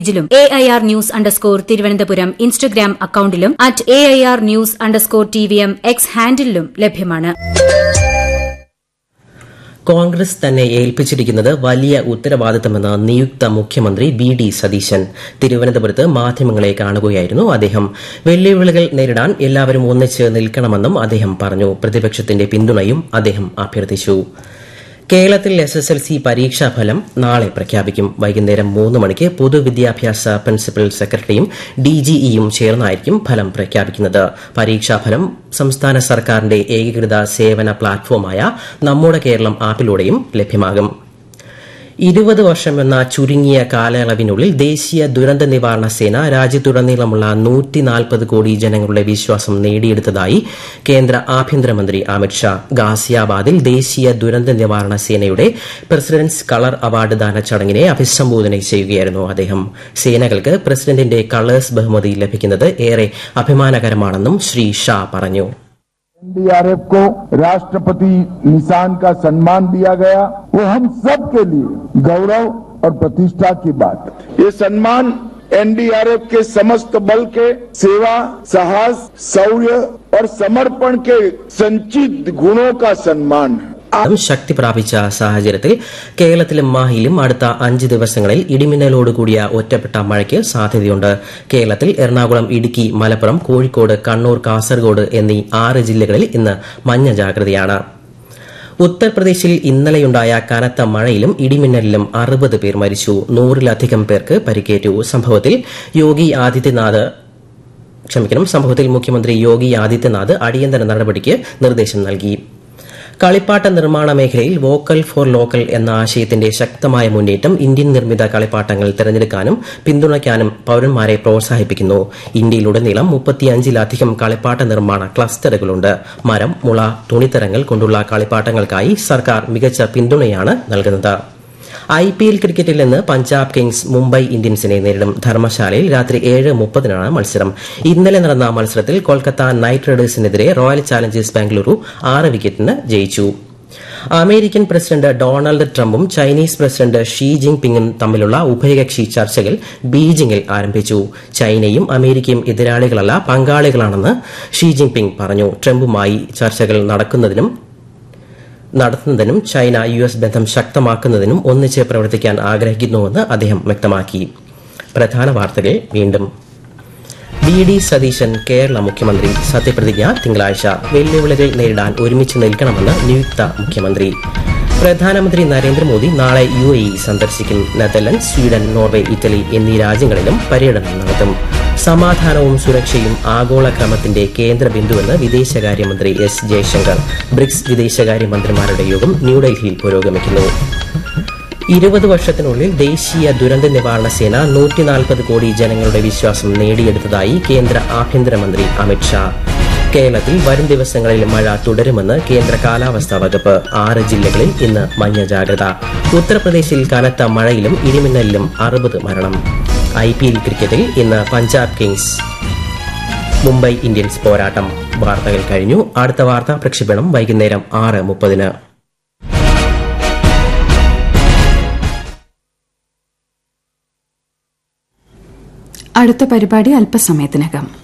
പേജിലും A I R news underscore Thiruvananthapuram Instagram അക്കൌണ്ടിലും at A I R news underscore T V M X ഹാൻഡിലും ലഭ്യമാണ് കോൺഗ്രസ് തന്നെ ഏൽപ്പിച്ചിരിക്കുന്നത് വലിയ ഉത്തരവാദിത്തമെന്ന് നിയുക്ത മുഖ്യമന്ത്രി വി ഡി സതീശൻ തിരുവനന്തപുരത്ത് മാധ്യമങ്ങളെ കാണുകയായിരുന്നു അദ്ദേഹം വെല്ലുവിളികൾ നേരിടാൻ എല്ലാവരും ഒന്നിച്ച് നിൽക്കണമെന്നും അദ്ദേഹം പറഞ്ഞു പ്രതിപക്ഷത്തിന്റെ പിന്തുണയും അദ്ദേഹം അഭ്യർത്ഥിച്ചു കേരളത്തിൽ എസ് എസ് എൽ സി പരീക്ഷാഫലം നാളെ പ്രഖ്യാപിക്കും വൈകുന്നേരം മൂന്ന് മണിക്ക് പൊതുവിദ്യാഭ്യാസ പ്രിൻസിപ്പൽ സെക്രട്ടറിയും ഡിജിഇയും ചേർന്നായിരിക്കും ഫലം പ്രഖ്യാപിക്കുന്നത് പരീക്ഷാഫലം സംസ്ഥാന സർക്കാരിന്റെ ഏകീകൃത സേവന പ്ലാറ്റ്ഫോമായ നമ്മുടെ കേരളം ആപ്പിലൂടെയും ലഭ്യമാകും ഇരുപത് വർഷമെന്ന ചുരുങ്ങിയ കാലയളവിനുള്ളിൽ ദേശീയ ദുരന്ത നിവാരണ സേന രാജ്യത്തുടനീളമുള്ള നൂറ്റിനാൽപ്പത് കോടി ജനങ്ങളുടെ വിശ്വാസം നേടിയെടുത്തതായി കേന്ദ്ര ആഭ്യന്തരമന്ത്രി അമിത്ഷാ ഗാസിയാബാദിൽ ദേശീയ ദുരന്ത നിവാരണ സേനയുടെ പ്രസിഡന്റ്സ് കളർ അവാർഡ് ദാന ചടങ്ങിനെ അഭിസംബോധന ചെയ്യുകയായിരുന്നു അദ്ദേഹം സേനകൾക്ക് പ്രസിഡന്റിന്റെ കളേഴ്സ് ബഹുമതി ലഭിക്കുന്നത് ഏറെ അഭിമാനകരമാണെന്നും ശ്രീ ഷാ പറഞ്ഞു एनडीआरएफ को राष्ट्रपति निशान का सम्मान दिया गया वो हम सब के लिए गौरव और प्रतिष्ठा की बात है ये सम्मान एनडीआरएफ के समस्त बल के सेवा साहस शौर्य और समर्पण के संचित गुणों का सम्मान है അതും ശക്തി പ്രാപിച്ച സാഹചര്യത്തിൽ കേരളത്തിലും മാഹിയിലും അടുത്ത അഞ്ച് ദിവസങ്ങളിൽ ഇടിമിന്നലോടുകൂടിയ ഒറ്റപ്പെട്ട മഴയ്ക്ക് സാധ്യതയുണ്ട് കേരളത്തിൽ എറണാകുളം ഇടുക്കി മലപ്പുറം കോഴിക്കോട് കണ്ണൂർ കാസർഗോഡ് എന്നീ ആറ് ജില്ലകളിൽ ഇന്ന് മഞ്ഞ ജാഗ്രതയാണ് ഉത്തർപ്രദേശിൽ ഇന്നലെയുണ്ടായ കനത്ത മഴയിലും ഇടിമിന്നലിലും അറുപത് പേർ മരിച്ചു നൂറിലധികം പേർക്ക് പരിക്കേറ്റു സംഭവത്തിൽ യോഗി ആദിത്യനാഥ് ക്ഷമിക്കണം സംഭവത്തിൽ മുഖ്യമന്ത്രി യോഗി ആദിത്യനാഥ് അടിയന്തര നടപടിക്ക് നിർദ്ദേശം നൽകി കളിപ്പാട്ട നിർമ്മാണ മേഖലയിൽ വോക്കൽ ഫോർ ലോക്കൽ എന്ന ആശയത്തിന്റെ ശക്തമായ മുന്നേറ്റം ഇന്ത്യൻ നിർമ്മിത കളിപ്പാട്ടങ്ങൾ തിരഞ്ഞെടുക്കാനും പിന്തുണയ്ക്കാനും പൌരന്മാരെ പ്രോത്സാഹിപ്പിക്കുന്നു ഇന്ത്യയിലുടനീളം മുപ്പത്തിയഞ്ചിലധികം കളിപ്പാട്ട നിർമ്മാണ ക്ലസ്റ്ററുകളുണ്ട് മരം മുള തുണിത്തരങ്ങൾ കൊണ്ടുള്ള കളിപ്പാട്ടങ്ങൾക്കായി സർക്കാർ മികച്ച പിന്തുണയാണ് നൽകുന്നത് ഐ പി എൽ ക്രിക്കറ്റിൽ നിന്ന് പഞ്ചാബ് കിങ്സ് മുംബൈ ഇന്ത്യൻസിനെ നേരിടും ധർമ്മശാലയിൽ രാത്രി ഏഴ് മുപ്പതിനാണ് മത്സരം ഇന്നലെ നടന്ന മത്സരത്തിൽ കൊൽക്കത്ത നൈറ്റ് റൈഡേഴ്സിനെതിരെ റോയൽ ചാലഞ്ചേഴ്സ് ബാംഗ്ലൂരു ആറ് വിക്കറ്റിന് ജയിച്ചു അമേരിക്കൻ പ്രസിഡന്റ് ഡൊണാൾഡ് ട്രംപും ചൈനീസ് പ്രസിഡന്റ് ഷീ ജിങ് പിങ്ങും തമ്മിലുള്ള ഉഭയകക്ഷി ചർച്ചകൾ ബീജിംഗിൽ ആരംഭിച്ചു ചൈനയും അമേരിക്കയും എതിരാളികളല്ല പങ്കാളികളാണെന്ന് ഷീ ജിങ് പിങ് പറഞ്ഞു ട്രംപുമായി ചർച്ചകൾ നടക്കുന്നതിനും നടത്തുന്നതിനും ചൈന യു എസ് ബന്ധം ശക്തമാക്കുന്നതിനും ഒന്നിച്ച് പ്രവർത്തിക്കാൻ ആഗ്രഹിക്കുന്നുവെന്ന് അദ്ദേഹം വ്യക്തമാക്കി പ്രധാന വാർത്തകൾ വീണ്ടും വി ഡി സതീശൻ കേരള മുഖ്യമന്ത്രി സത്യപ്രതിജ്ഞ തിങ്കളാഴ്ച വെല്ലുവിളികൾ നേരിടാൻ ഒരുമിച്ച് നിൽക്കണമെന്ന് നിയുക്ത മുഖ്യമന്ത്രി പ്രധാനമന്ത്രി നരേന്ദ്രമോദി നാളെ യു എ ഇ സന്ദർശിക്കും നെതർലൻഡ് സ്വീഡൻ നോർവേ ഇറ്റലി എന്നീ രാജ്യങ്ങളിലും പര്യടനം നടത്തും സമാധാനവും സുരക്ഷയും ആഗോള ക്രമത്തിന്റെ കേന്ദ്ര ബിന്ദുവെന്ന് വിദേശകാര്യമന്ത്രി എസ് ജയശങ്കർ ബ്രിക്സ് വിദേശകാര്യമന്ത്രിമാരുടെ യോഗം ന്യൂഡൽഹിയിൽ പുരോഗമിക്കുന്നു ഇരുപത് വർഷത്തിനുള്ളിൽ ദേശീയ ദുരന്ത നിവാരണ സേന നൂറ്റിനാൽപ്പത് കോടി ജനങ്ങളുടെ വിശ്വാസം നേടിയെടുത്തതായി കേന്ദ്ര ആഭ്യന്തരമന്ത്രി അമിത്ഷാ കേരളത്തിൽ വരും ദിവസങ്ങളിൽ മഴ തുടരുമെന്ന് കേന്ദ്ര കാലാവസ്ഥാ വകുപ്പ് ആറ് ജില്ലകളിൽ ഇന്ന് മഞ്ഞ ജാഗ്രത ഉത്തർപ്രദേശിൽ കനത്ത മഴയിലും ഇടിമിന്നലിലും അറുപത് മരണം ഐ പി എൽ ക്രിക്കറ്റിൽ ഇന്ന് പഞ്ചാബ് കിങ്സ് മുംബൈ ഇന്ത്യൻസ് പോരാട്ടം വാർത്തകൾ കഴിഞ്ഞു അടുത്ത വാർത്താ പ്രക്ഷേപണം വൈകുന്നേരം ആറ് മുപ്പതിന് അടുത്ത പരിപാടി അല്പസമയത്തിനകം